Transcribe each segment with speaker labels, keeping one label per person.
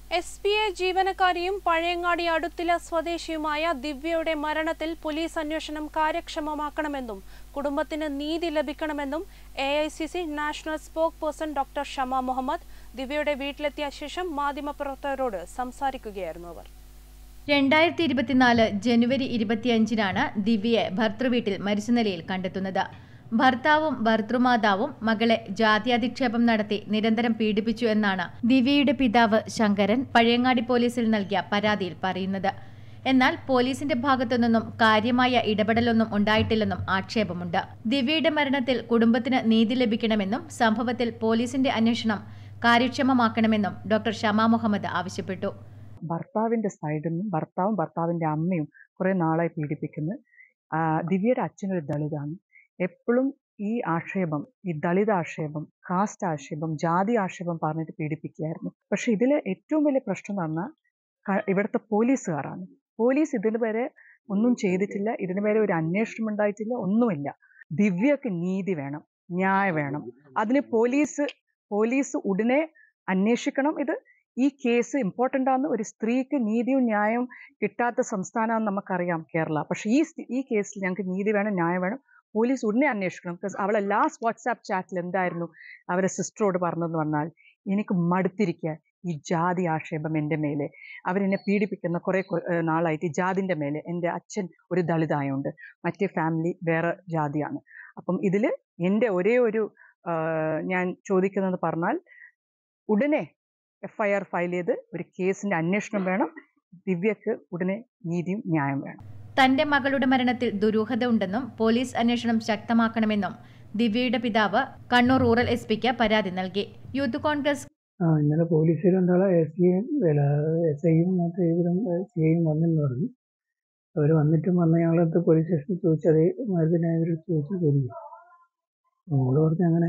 Speaker 1: S P A ജീവനക്കാരിയും പഴയങ്ങാടി അടുത്തില സ്വദേശിയുമായ ദിവ്യയുടെ മരണത്തിൽ പോലീസ് അന്വേഷണം കാര്യക്ഷമമാക്കണമെന്നും കുടുംബത്തിന് നീതി ലഭിക്കണമെന്നും A I C C national spokesperson doctor Shama Mohamed ദിവ്യയുടെ വീട്ടിലെത്തിയ ശേഷം മാധ്യമപ്രവർത്തകരോട് സംസാരിക്കുകയായിരുന്നു അവർ
Speaker 2: രണ്ടായിരത്തി ഇരുപത്തിനാല് ജനുവരി ഇരുപത്തിയഞ്ചിനാണ് ദിവ്യയെ ഭർത്തൃവീട്ടിൽ മരിച്ച നിലയിൽ കണ്ടെത്തുന്നത് ഭർത്താവും ഭർത്തൃമാതാവും മകളെ ജാത്യാധിക്ഷേപം നടത്തി നിരന്തരം പീഡിപ്പിച്ചു എന്നാണ് ദിവ്യയുടെ പിതാവ് ശങ്കരൻ പഴയങ്ങാടി പോലീസിൽ നൽകിയ പരാതിയിൽ പറയുന്നത് എന്നാൽ പോലീസിന്റെ ഭാഗത്തു നിന്നും കാര്യമായ ഇടപെടലൊന്നും ഉണ്ടായിട്ടില്ലെന്നും ആക്ഷേപമുണ്ട് ദിവ്യയുടെ മരണത്തിൽ കുടുംബത്തിന് നീതി ലഭിക്കണമെന്നും സംഭവത്തിൽ പോലീസിന്റെ അന്വേഷണം കാര്യക്ഷമമാക്കണമെന്നും ഡോക്ടർ ഷമ മുഹമ്മദ് ആവശ്യപ്പെട്ടു
Speaker 3: ഭർത്താവിന്റെ സൈഡിൽ നിന്നും ഭർത്താവും ഭർത്താവിന്റെ അമ്മയും കുറെ നാളായി പീഡിപ്പിക്കുന്നു ആ, ദിവ്യയുടെ അച്ഛനൊരു ദളിതാണ് എപ്പോഴും ഈ ആക്ഷേപം ഈ ദളിത് ആക്ഷേപം കാസ്റ്റ് ആക്ഷേപം ജാതി ആക്ഷേപം പറഞ്ഞിട്ട് പീഡിപ്പിക്കുകയായിരുന്നു പക്ഷെ ഇതിൽ ഏറ്റവും വലിയ പ്രശ്നം എന്ന് പറഞ്ഞാൽ ക- ഇവിടുത്തെ പോലീസുകാരാണ് പോലീസ് ഇതിന് വരെ ഒന്നും ചെയ്തിട്ടില്ല ഇതിന് വരെ ഒരു അന്വേഷണം ഉണ്ടായിട്ടില്ല ഒന്നുമില്ല ദിവ്യക്ക് നീതി വേണം ന്യായം വേണം അതിന് പോലീസ് പോലീസ് ഉടനെ അന്വേഷിക്കണം ഇത് ഈ കേസ് ഇമ്പോർട്ടൻ്റ് ആണ് ഒരു സ്ത്രീക്ക് നീതിയും ന്യായവും കിട്ടാത്ത സംസ്ഥാനമാണെന്ന് നമുക്കറിയാം കേരള പക്ഷേ ഈ സ്ഥി- ഈ കേസിൽ ഞങ്ങൾക്ക് നീതി വേണം ന്യായം വേണം പോലീസ് ഉടനെ അന്വേഷിക്കണം ബിക്കോസ് അവളെ ലാസ്റ്റ് വാട്സാപ്പ് ചാറ്റിൽ എന്തായിരുന്നു അവരെ സിസ്റ്ററോട് പറഞ്ഞതെന്ന് പറഞ്ഞാൽ എനിക്ക് മടുത്തിരിക്കുക ഈ ജാതി ആക്ഷേപം എൻ്റെ മേലെ അവരെന്നെ പീഡിപ്പിക്കുന്ന കുറേ കൊ- ഏഹ് നാളായിട്ട് ഈ ജാതിൻ്റെ മേലെ എൻ്റെ അച്ഛൻ ഒരു ദളിതായോണ്ട് മറ്റേ ഫാമിലി വേറെ ജാതിയാണ് അപ്പം ഇതിൽ എൻ്റെ ഒരേ ഒരു ആഹ് ഞാൻ ചോദിക്കുന്നത് പറഞ്ഞാൽ ഉടനെ എഫ് ഐ ആർ ഫയൽ ചെയ്ത് ഒരു കേസിന്റെ അന്വേഷണം വേണം ദിവ്യക്ക് ഉടനെ നീതിയും ന്യായം വേണം
Speaker 2: തന്റെ മകളുടെ മരണത്തിൽ ദുരൂഹത ഉണ്ടെന്നും പോലീസ് അന്വേഷണം ശക്തമാക്കണമെന്നും ദിവ്യയുടെ പിതാവ് കണ്ണൂർ റൂറൽ എസ് പിക്ക് പരാതി നൽകി യൂത്ത് കോൺഗ്രസ്
Speaker 4: ആ ഇന്നലെ പോലീസിൽ രണ്ടാളെ എസ് പിയും എസ് ഐയും മറ്റേ ഇവരും സി ഐയും വന്നെന്ന് പറഞ്ഞു അവർ വന്നിട്ടും വന്ന ഞങ്ങളടുത്ത് പോലീസ് സ്റ്റേഷനിൽ ചോദിച്ചു അതേ മാതിരി തന്നെ അവർ ചോദിച്ചു ചോദിച്ചു നമ്മള് പറഞ്ഞു അങ്ങനെ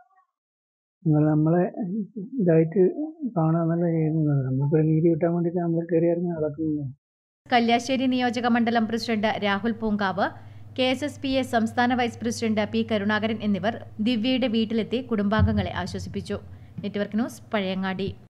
Speaker 4: നിങ്ങൾ നമ്മളെ ഇതായിട്ട് കാണാന്നല്ല ചെയ്യുന്നത് നമ്മൾക്ക് നീതി കിട്ടാൻ വേണ്ടിയിട്ട് നമ്മൾ കയറി ഇറങ്ങി നടക്കുന്നത്
Speaker 2: കല്യാശ്ശേരി നിയോജക മണ്ഡലം president Rahul Poonkavu K S S P A സംസ്ഥാന വൈസ് പ്രസിഡന്റ് പി കരുണാകരൻ എന്നിവർ ദിവ്യയുടെ വീട്ടിലെത്തി കുടുംബാംഗങ്ങളെ ആശ്വസിപ്പിച്ചു നെറ്റ്വർക്ക് ന്യൂസ് പഴയങ്ങാടി